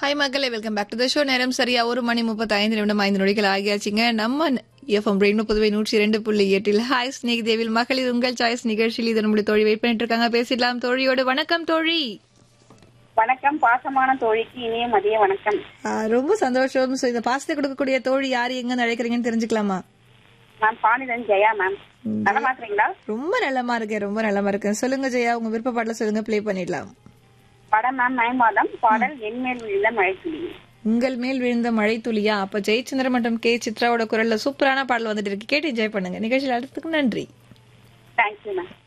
hi மக்களே welcome back to the show நேரம் சரியா ஒரு மணி முப்பத்தி ஐந்து நிமிடம் ஐந்து நொடிகள் ஆகியாச்சுங்க நம்ம எஃப்எம் ரெண்டு புதுவை நூற்றி ரெண்டு புள்ளி எட்டில் ஹாய் ஸ்னேக் தேவில் மகளிர் உங்கள் சாய்ஸ் நிகழ்ச்சியில் இது நம்முடைய தோழி வெயிட் பண்ணிட்டு இருக்காங்க பேசிடலாம் தோழியோடு வணக்கம் தோழி வணக்கம் பாசமான தோழிக்கு இனிய மதிய வணக்கம் ஆ, ரொம்ப சந்தோஷம் So, இந்த பாசத்தை கொடுக்கக்கூடிய தோழி யார் எங்க அழைக்கிறீங்கன்னு தெரிஞ்சுக்கலாமா நான் பாணிதன் ஜெயா மேம் நல்லா மாத்துறீங்களா ரொம்ப நல்லமா இருக்கேன் ரொம்ப நல்லமா இருக்கேன் சொல்லுங்க ஜெயா உங்க விருப்ப பாடல சொல்லுங்க ப்ளே பண்ணிடலாம் படம் மேம் மே மாதம் பாடல் என்மேல் விழுந்த மழைத்துளி உங்கள் மேல் விழுந்த மழை துளியா அப்ப ஜெயச்சந்திரன் மற்றும் கே சித்ராவோட குரல்ல சூப்பரான பாடல் வந்துட்டு இருக்கு கேட்டு என்ஜாய் பண்ணுங்க நிகழ்ச்சியில் அடுத்ததுக்கு நன்றி தேங்க்யூ மேம்